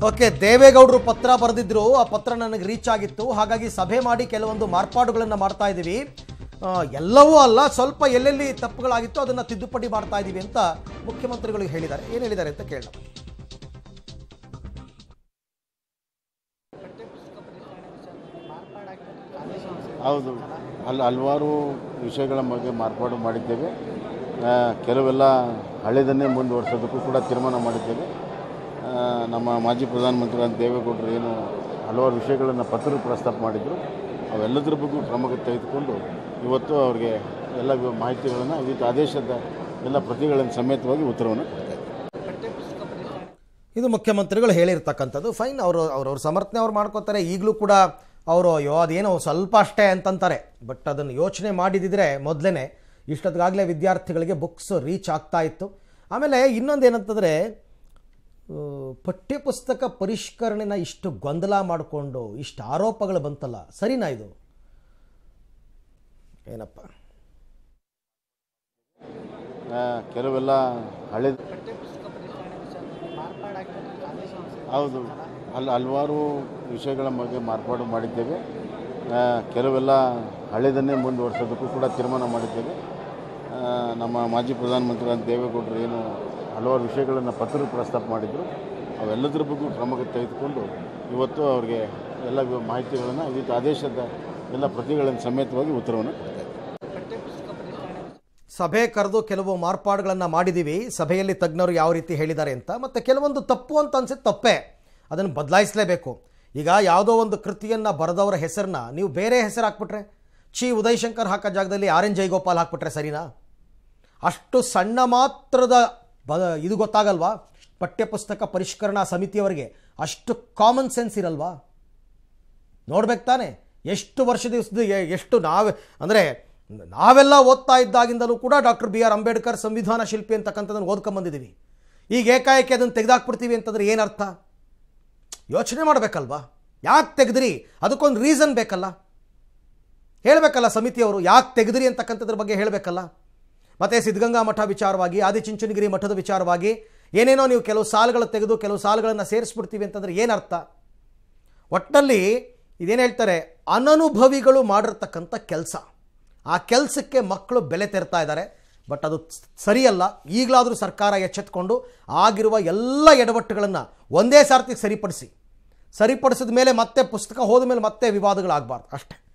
okay ದೇವೇಗೌಡರು ಪತ್ರ ಬರೆದಿದ್ರು ಆ ಪತ್ರ ನನಗೆ ರೀಚ್ ಆಗಿತ್ತು ಹಾಗಾಗಿ ಸಭೆ ಮಾಡಿ ಕೆಲವೊಂದು ಮಾರ್ಪಾಡುಗಳನ್ನು ಮಾಡ್ತಾ ಇದ್ದೀವಿ ಆ, ಎಲ್ಲವೂ ಅಲ್ಲ ಸ್ವಲ್ಪ ಎಲ್ಲೆಲ್ಲಿ ತಪ್ಪುಗಳಾಗಿತ್ತು ಅದನ್ನು ತಿದ್ದುಪಡಿ ಮಾಡ್ತಾ ಇದ್ದೀವಿ ಅಂತ ಮುಖ್ಯಮಂತ್ರಿಗಳು ಹೇಳಿದ್ದಾರೆ ಏನು ಹೇಳಿದ್ದಾರೆ ಅಂತ ಕೇಳೋಣ ಹೌದು ಅಲ್ಲಿ ಹಲವಾರು ವಿಷಯಗಳ ಬಗ್ಗೆ ಮಾರ್ಪಾಡು ಮಾಡಿದ್ದೇವೆ ಆ, ಕೆಲವೆಲ್ಲ ಹಳೆಯದನ್ನೇ ಮುಂದುವರಿಸೋದಕ್ಕೂ ಕೂಡ ತೀರ್ಮಾನ ಮಾಡಿದ್ದೇವೆ ಆ, ನಮ್ಮ ಮಾಜಿ ಪ್ರಧಾನಮಂತ್ರಿಗಳಾದ ದೇವೇಗೌಡರು ಏನು ಹಲವಾರು ವಿಷಯಗಳನ್ನು ಪತ್ರ ಪ್ರಸ್ತಾಪ ಮಾಡಿದರು ಅವೆಲ್ಲದರ ಬಗ್ಗೆ ಕ್ರಮ ತೆಗೆದುಕೊಂಡು ಇವತ್ತು ಅವರಿಗೆ ಎಲ್ಲ ವಿ- ಮಾಹಿತಿಗಳನ್ನು ಇವತ್ತು ಆದೇಶದ ಎಲ್ಲ ಪ್ರತಿಗಳನ್ನು ಸಮೇತವಾಗಿ ಉತ್ತರವನ್ನು ಕೊಡ್ತಾರೆ ಇದು ಮುಖ್ಯಮಂತ್ರಿಗಳು ಹೇಳಿರ್ತಕ್ಕಂಥದ್ದು ಫೈನ್ ಅವರು ಅವ್ರವ್ರ ಸಮರ್ಥನೆ ಅವ್ರು ಮಾಡ್ಕೋತಾರೆ ಈಗಲೂ ಕೂಡ ಅವರು ಅಯ್ಯೋ ಅದೇನೋ ಸ್ವಲ್ಪ ಅಷ್ಟೇ ಅಂತಂತಾರೆ ಬಟ್ ಅದನ್ನು ಯೋಚನೆ ಮಾಡಿದಿದ್ರೆ ಮೊದಲೇ ಇಷ್ಟೊತ್ತಿಗಾಗಲೇ ವಿದ್ಯಾರ್ಥಿಗಳಿಗೆ ಬುಕ್ಸ್ ರೀಚ್ ಆಗ್ತಾ ಇತ್ತು ಆಮೇಲೆ ಇನ್ನೊಂದು ಏನಂತಂದರೆ ಆ, ಪಠ್ಯಪುಸ್ತಕ ಪರಿಷ್ಕರಣೆನ ಇಷ್ಟು ಗೊಂದಲ ಮಾಡಿಕೊಂಡು ಇಷ್ಟು ಆರೋಪಗಳು ಬಂತಲ್ಲ ಸರಿನಾ ಇದು ಏನಪ್ಪ ಆ, ಕೆಲವೆಲ್ಲ ಹಳೆ ಹೌದು ಅಲ್ಲಿ ಹಲವಾರು ವಿಷಯಗಳ ಬಗ್ಗೆ ಮಾರ್ಪಾಡು ಮಾಡಿದ್ದೇವೆ ಆ, ಕೆಲವೆಲ್ಲ ಹಳೆಯದನ್ನೇ ಮುಂದುವರಿಸೋದಕ್ಕೂ ಕೂಡ ತೀರ್ಮಾನ ಮಾಡಿದ್ದೇವೆ ಆ, ನಮ್ಮ ಮಾಜಿ ಪ್ರಧಾನಮಂತ್ರಿಗಳಾದ ದೇವೇಗೌಡರು ಏನು ಹಲವಾರು ವಿಷಯಗಳನ್ನು ಪತ್ರ ಪ್ರಸ್ತಾಪ ಮಾಡಿದರು ಅವೆಲ್ಲದರ ಬಗ್ಗೆ ಕ್ರಮ ತೆಗೆದುಕೊಂಡು ಇವತ್ತು ಅವರಿಗೆ ಎಲ್ಲ ವಿ- ಮಾಹಿತಿಗಳನ್ನು ಇವತ್ತು ಆದೇಶದ ಎಲ್ಲ ಪ್ರತಿಗಳನ್ನು ಸಮೇತವಾಗಿ ಉತ್ತರವನ್ನು ಕೊಡ್ತಾರೆ ಸಭೆ ಕರೆದು ಕೆಲವು ಮಾರ್ಪಾಡುಗಳನ್ನು ಮಾಡಿದ್ದೀವಿ ಸಭೆಯಲ್ಲಿ ತಜ್ಞರು ಯಾವ ರೀತಿ ಹೇಳಿದ್ದಾರೆ ಅಂತ ಮತ್ತು ಕೆಲವೊಂದು ತಪ್ಪು ಅಂತ ಅನ್ಸುತ್ತೆ ತಪ್ಪೇ ಅದನ್ನು ಬದಲಾಯಿಸಲೇಬೇಕು ಈಗ ಯಾವುದೋ ಒಂದು ಕೃತಿಯನ್ನು ಬರೆದವರ ಹೆಸರನ್ನ ನೀವು ಬೇರೆ ಹೆಸರು ಹಾಕ್ಬಿಟ್ರೆ ಚಿ ಉದಯ್ ಶಂಕರ್ ಹಾಕೋ ಜಾಗದಲ್ಲಿ ಆರ್ ಎನ್ ಜೈಗೋಪಾಲ್ ಹಾಕ್ಬಿಟ್ರೆ ಸರಿನಾ ಅಷ್ಟು ಸಣ್ಣ ಮಾತ್ರದ ಬ ಇದು ಗೊತ್ತಾಗಲ್ವಾ ಪಠ್ಯಪುಸ್ತಕ ಪರಿಷ್ಕರಣಾ ಸಮಿತಿಯವರಿಗೆ ಅಷ್ಟು ಕಾಮನ್ ಸೆನ್ಸ್ ಇರಲ್ವಾ ನೋಡ್ಬೇಕು ತಾನೆ ಎಷ್ಟು ವರ್ಷ ದಿವಸದ ಎ- ಎಷ್ಟು ನಾವೇ ಅಂದರೆ ನಾವೆಲ್ಲ ಓದ್ತಾ ಇದ್ದಾಗಿಂದಲೂ ಕೂಡ ಡಾಕ್ಟರ್ ಬಿ ಆರ್ ಅಂಬೇಡ್ಕರ್ ಸಂವಿಧಾನ ಶಿಲ್ಪಿ ಅಂತಕ್ಕಂಥದ್ದನ್ನು ಓದ್ಕೊಂಬಂದಿದ್ದೀವಿ ಈಗ ಏಕಾಏಕಿ ಅದನ್ನು ತೆಗೆದಾಕ್ಬಿಡ್ತೀವಿ ಅಂತಂದ್ರೆ ಏನರ್ಥ ಯೋಚನೆ ಮಾಡಬೇಕಲ್ವಾ ಯಾಕೆ ತೆಗೆದ್ರಿ ಅದಕ್ಕೊಂದು ರೀಸನ್ ಬೇಕಲ್ಲ ಹೇಳಬೇಕಲ್ಲ ಸಮಿತಿಯವರು ಯಾಕೆ ತೆಗೆದ್ರಿ ಅಂತಕ್ಕಂಥದ್ರ ಬಗ್ಗೆ ಹೇಳಬೇಕಲ್ಲ ಮತ್ತು ಸಿದ್ಧಗಂಗಾ ಮಠ ವಿಚಾರವಾಗಿ ಆದಿಚುಂಚನಗಿರಿ ಮಠದ ವಿಚಾರವಾಗಿ ಏನೇನೋ ನೀವು ಕೆಲವು ಸಾಲುಗಳು ತೆಗೆದು ಕೆಲವು ಸಾಲುಗಳನ್ನು ಸೇರಿಸ್ಬಿಡ್ತೀವಿ ಅಂತಂದ್ರೆ ಏನರ್ಥ ಒಟ್ಟಲ್ಲಿ ಇದೇನು ಹೇಳ್ತಾರೆ ಅನನುಭವಿಗಳು ಮಾಡಿರ್ತಕ್ಕಂಥ ಕೆಲಸ ಆ ಕೆಲಸಕ್ಕೆ ಮಕ್ಕಳು ಬೆಲೆ ತೆರ್ತಾ ಇದ್ದಾರೆ ಬಟ್ ಅದು ಸರಿಯಲ್ಲ ಈಗಲಾದರೂ ಸರ್ಕಾರ ಎಚ್ಚೆತ್ಕೊಂಡು ಆಗಿರುವ ಎಲ್ಲ ಎಡವಟ್ಟುಗಳನ್ನು ಒಂದೇ ಸಾರ್ತಿ ಸರಿಪಡಿಸಿ ಸರಿಪಡಿಸಿದ ಮೇಲೆ ಮತ್ತೆ ಪುಸ್ತಕ ಹೋದ ಮೇಲೆ ಮತ್ತೆ ವಿವಾದಗಳಾಗಬಾರ್ದು ಅಷ್ಟೇ